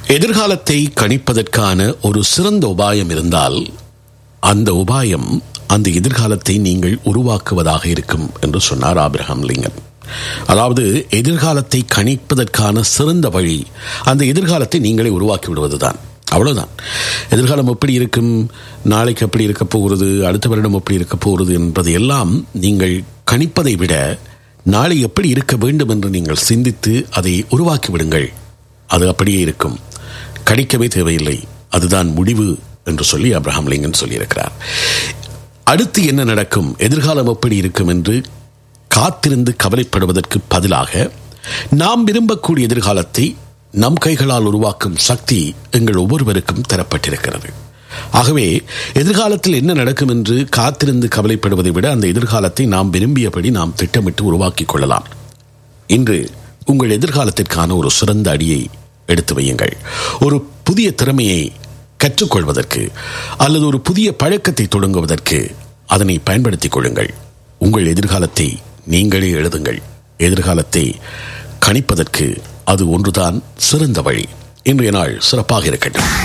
எதிர்காலத்தை கணிப்பதற்கான ஒரு சிறந்த உபாயம் இருந்தால் அந்த உபாயம் அந்த எதிர்காலத்தை நீங்கள் உருவாக்குவதாக இருக்கும் என்று சொன்னார் ஆபிரகாம் லிங்கன் அதாவது எதிர்காலத்தை கணிப்பதற்கான சிறந்த வழி அந்த எதிர்காலத்தை நீங்களே உருவாக்கி விடுவதுதான் அவ்வளவுதான் எதிர்காலம் எப்படி இருக்கும் நாளைக்கு எப்படி இருக்க போகிறது அடுத்த வருடம் எப்படி இருக்க போகிறது என்பது எல்லாம் நீங்கள் கணிப்பதை விட நாளை எப்படி இருக்க வேண்டும் என்று நீங்கள் சிந்தித்து அதை உருவாக்கி விடுங்கள் அது அப்படியே இருக்கும் கணிக்கவே தேவையில்லை அதுதான் முடிவு என்று சொல்லி அப்ரஹாம் லிங்கன் சொல்லியிருக்கிறார் அடுத்து என்ன நடக்கும் எதிர்காலம் எப்படி இருக்கும் என்று காத்திருந்து கவலைப்படுவதற்கு பதிலாக நாம் விரும்பக்கூடிய எதிர்காலத்தை நம் கைகளால் உருவாக்கும் சக்தி எங்கள் ஒவ்வொருவருக்கும் தரப்பட்டிருக்கிறது ஆகவே எதிர்காலத்தில் என்ன நடக்கும் என்று காத்திருந்து கவலைப்படுவதை விட அந்த எதிர்காலத்தை நாம் விரும்பியபடி நாம் திட்டமிட்டு உருவாக்கிக் கொள்ளலாம் இன்று உங்கள் எதிர்காலத்திற்கான ஒரு சிறந்த அடியை எடுத்து வையுங்கள் ஒரு புதிய திறமையை கற்றுக்கொள்வதற்கு அல்லது ஒரு புதிய பழக்கத்தை தொடங்குவதற்கு அதனை பயன்படுத்திக் கொள்ளுங்கள் உங்கள் எதிர்காலத்தை நீங்களே எழுதுங்கள் எதிர்காலத்தை கணிப்பதற்கு அது ஒன்றுதான் சிறந்த வழி இன்றைய நாள் சிறப்பாக இருக்கட்டும்